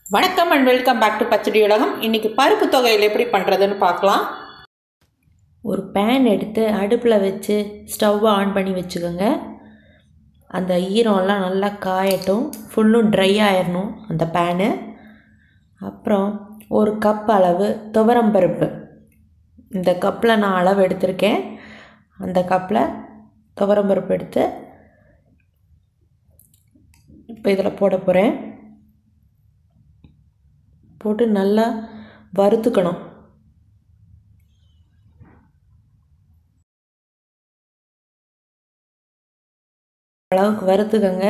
வணக்கம் and welcome back to Pachadi Ulagam இன்றைக்கி பருப்பு தொகையில் எப்படி பண்ணுறதுன்னு பார்க்கலாம் ஒரு பேன் எடுத்து அடுப்பில் வச்சு ஸ்டவ்வை ஆன் பண்ணி வச்சுக்கோங்க அந்த ஈரம்லாம் நல்லா காயட்டும் ஃபுல்லும் ட்ரை ஆயிடணும் அந்த பேனு அப்புறம் ஒரு கப் அளவு துவரம்பருப்பு இந்த கப்பில் நான் அளவு எடுத்திருக்கேன் அந்த கப்பில் துவரம்பருப்பு எடுத்து இப்போ இதில் போட போகிறேன் போட்டு நல்லா வறுத்துக்கணும் அளவுக்கு வறுத்துக்கங்க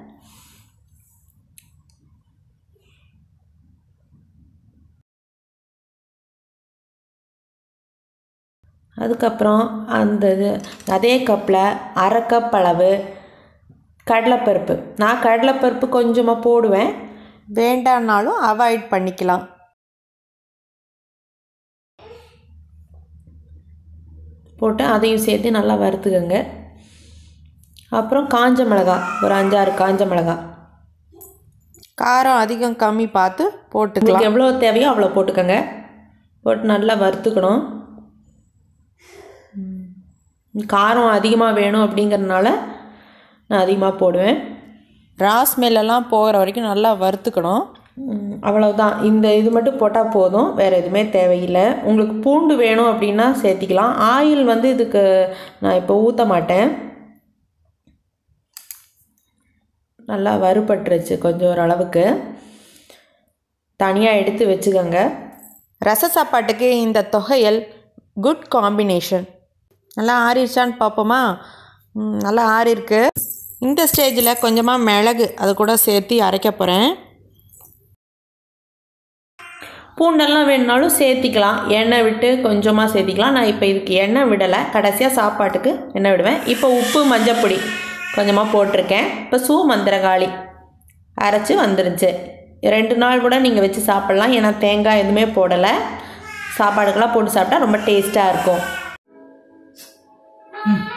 அதுக்கப்புறம் அந்த இது அதே கப்பில் அரை கப் அளவு கடலைப்பருப்பு நான் கடலைப்பருப்பு கொஞ்சமாக போடுவேன் வேண்டான்னாலும் அவாய்ட் பண்ணிக்கலாம் போட்டு அதையும் சேர்த்து நல்லா வறுத்துக்கங்க அப்புறம் காஞ்ச மிளகா ஒரு அஞ்சாறு காஞ்ச மிளகா காரம் அதிகம் கம்மி பார்த்து போட்டுக்கலாம் உங்களுக்கு எவ்வளோ தேவையோ அவ்வளோ போட்டுக்கோங்க போட்டு நல்லா வறுத்துக்கணும் ம். காரம் அதிகமாக வேணும் அப்படிங்கிறதுனால நான் அதிகமாக போடுவேன் ரா ஸ்மெல்லாம் போகிற வரைக்கும் நல்லா வறுத்துக்கணும் ம், அவ்வளவுதான் இந்த இது மட்டும் போட்டால் போதும் வேறு எதுவுமே தேவையில்லை உங்களுக்கு பூண்டு வேணும் அப்படின்னா சேர்த்திக்கலாம் ஆயில் வந்து இதுக்கு நான் இப்போ ஊற்ற மாட்டேன் நல்லா வறுபட்டுருச்சு கொஞ்சம் ஓரளவுக்கு தனியாக எடுத்து வச்சுக்கோங்க ரச சாப்பாட்டுக்கு இந்த தொகையல் குட் காம்பினேஷன் நல்லா ஆறிடுச்சான்னு பார்ப்போமா ம், நல்லா ஆறிருக்கு இந்த ஸ்டேஜில் கொஞ்சமாக மிளகு அது கூட சேர்த்து அரைக்க போகிறேன் பூண்டெல்லாம் வேணுனாலும் சேர்த்திக்கலாம் எண்ணெய் விட்டு கொஞ்சமாக சேர்த்திக்கலாம் நான் இப்போ இதுக்கு எண்ணெய் விடலை கடைசியாக சாப்பாட்டுக்கு எண்ணெய் விடுவேன் இப்போ உப்பு மஞ்சப்பொடி கொஞ்சமாக போட்டிருக்கேன் இப்போ சூ மந்திரகாளி அரைச்சி வந்துருச்சு ரெண்டு நாள் கூட நீங்கள் வச்சு சாப்பிட்லாம் ஏன்னா தேங்காய் எதுவுமே போடலை சாப்பாடுக்கெல்லாம் போட்டு சாப்பிட்டா ரொம்ப டேஸ்ட்டாக இருக்கும்